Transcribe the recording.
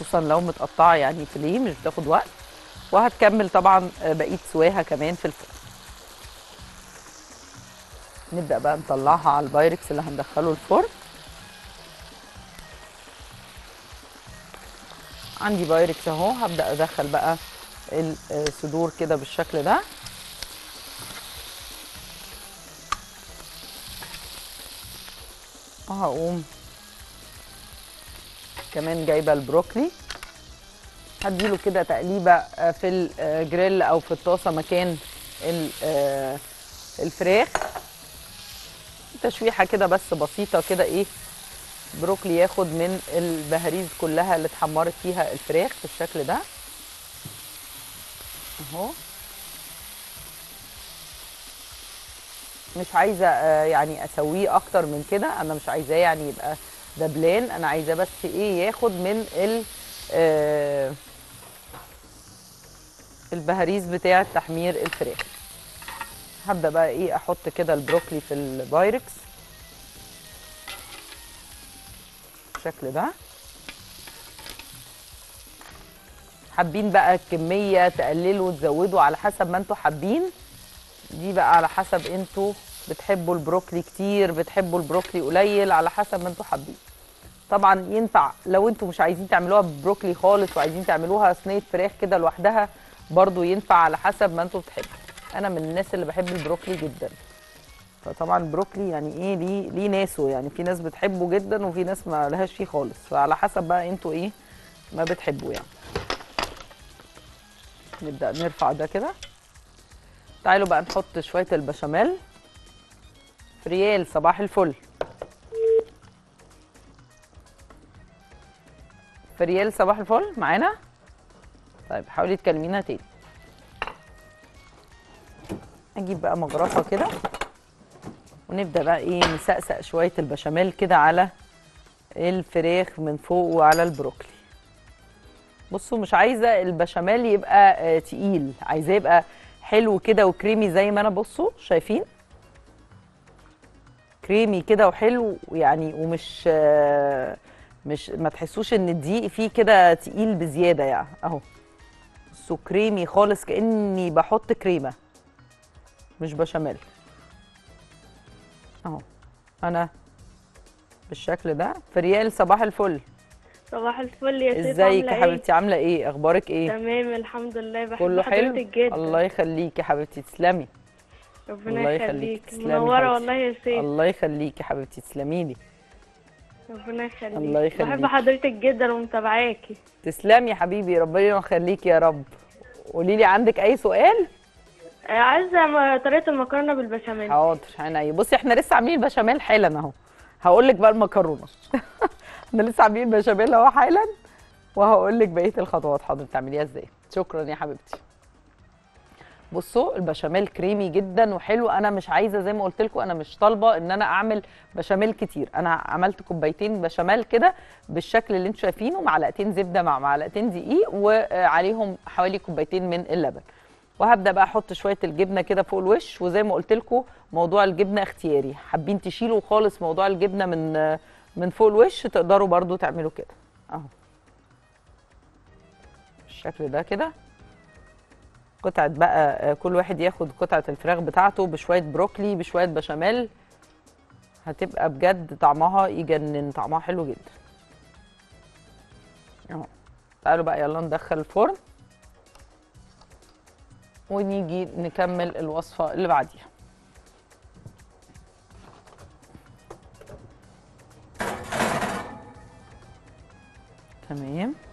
خصوصا لو متقطعه يعني فيليه مش بتاخد وقت وهتكمل طبعا آه، بقيه سواها كمان في الفرن نبدا بقى نطلعها على البايركس اللي هندخله الفرن عندي بايركس اهو هبدا ادخل بقى الصدور كده بالشكل ده وهقوم كمان جايبه البروكلي هديله كده تقليبه آه، في الجريل او في الطاسه مكان ال- آه، الفراخ تشويحه كده بس بسيطه كده ايه بروكلي ياخد من البهاريز كلها اللي اتحمرت فيها الفراخ بالشكل ده اهو مش عايزه آه، يعني اسويه اكتر من كده انا مش عايزاه يعني يبقى دبلان انا عايزاه بس ايه ياخد من ال آه، البهاريز بتاعه تحمير الفراخ هبدا بقى ايه احط كده البروكلي في البايركس بالشكل ده حابين بقى الكميه تقللوا تزودوا على حسب ما انتوا حابين دي بقى على حسب انتوا بتحبوا البروكلي كتير بتحبوا البروكلي قليل على حسب ما انتوا حابين طبعا ينفع لو انتوا مش عايزين تعملوها ببروكلي خالص وعايزين تعملوها صينيه فراخ كده لوحدها برضو ينفع على حسب ما انتوا بتحبوا انا من الناس اللي بحب البروكلي جدا فطبعا البروكلي يعني ايه ليه ليه ناسه يعني في ناس بتحبه جدا وفي ناس ما لهاش فيه خالص فعلى حسب بقى انتوا ايه ما بتحبوا يعني نبدا نرفع ده كده تعالوا بقى نحط شويه البشاميل فريال صباح الفل فريال صباح الفل معانا طيب حاولي تكلمينا تاني اجيب بقى مغرفه كده ونبدا بقى ايه نسقسق شويه البشاميل كده على الفراخ من فوق وعلى البروكلي بصوا مش عايزه البشاميل يبقى آه تقيل عايزاه يبقى حلو كده وكريمي زي ما انا بصوا شايفين كريمي كده وحلو يعني ومش آه مش ما تحسوش ان الدقيق فيه كده تقيل بزياده يعني اهو بصوا كريمي خالص كاني بحط كريمه مش بشاميل اهو انا بالشكل ده فريال صباح الفل صباح الفل يا ست ازيك عاملة يا ايه؟ حبيبتي عامله ايه اخبارك ايه تمام الحمد لله بحب كله حلو حضرتك جدا الله يخليكي يا حبيبتي تسلمي ربنا الله يخليك يخليك. تسلمي منورة حبيبتي. والله يا ست الله يخليكي يا حبيبتي تسلمي لي ربنا يخليك الله يخليك. بحب حضرتك جدا ومتابعاكي تسلمي يا حبيبي ربنا يخليكي يا رب قولي لي عندك اي سؤال آه، عايزة م- طريقة المكرونة بالبشاميل حاضر عينيا بصي احنا لسه عاملين البشاميل حالا اهو هقول لك بقى المكرونه احنا لسه عاملين البشاميل اهو حالا وهقول لك بقيه الخطوات حاضر تعمليها ازاي شكرا يا حبيبتي بصوا البشاميل كريمي جدا وحلو انا مش عايزه زي ما قلت لكم انا مش طالبه ان انا اعمل بشاميل كتير انا عملت كوبايتين بشاميل كده بالشكل اللي انتم شايفينه معلقتين زبده مع معلقتين دقيق وعليهم حوالي كوبايتين من اللبن وهبدا بقى احط شويه الجبنه كده فوق الوش وزي ما قلت لكم موضوع الجبنه اختياري حابين تشيلوا خالص موضوع الجبنه من من فوق الوش تقدروا برضو تعملوا كده اهو بالشكل ده كده قطعه بقى آه، كل واحد ياخد قطعه الفراخ بتاعته بشويه بروكلي بشويه بشاميل هتبقى بجد طعمها يجنن طعمها حلو جدا اهو تعالوا بقى يلا ندخل الفرن ونيجي نكمل الوصفة اللي بعديها تمام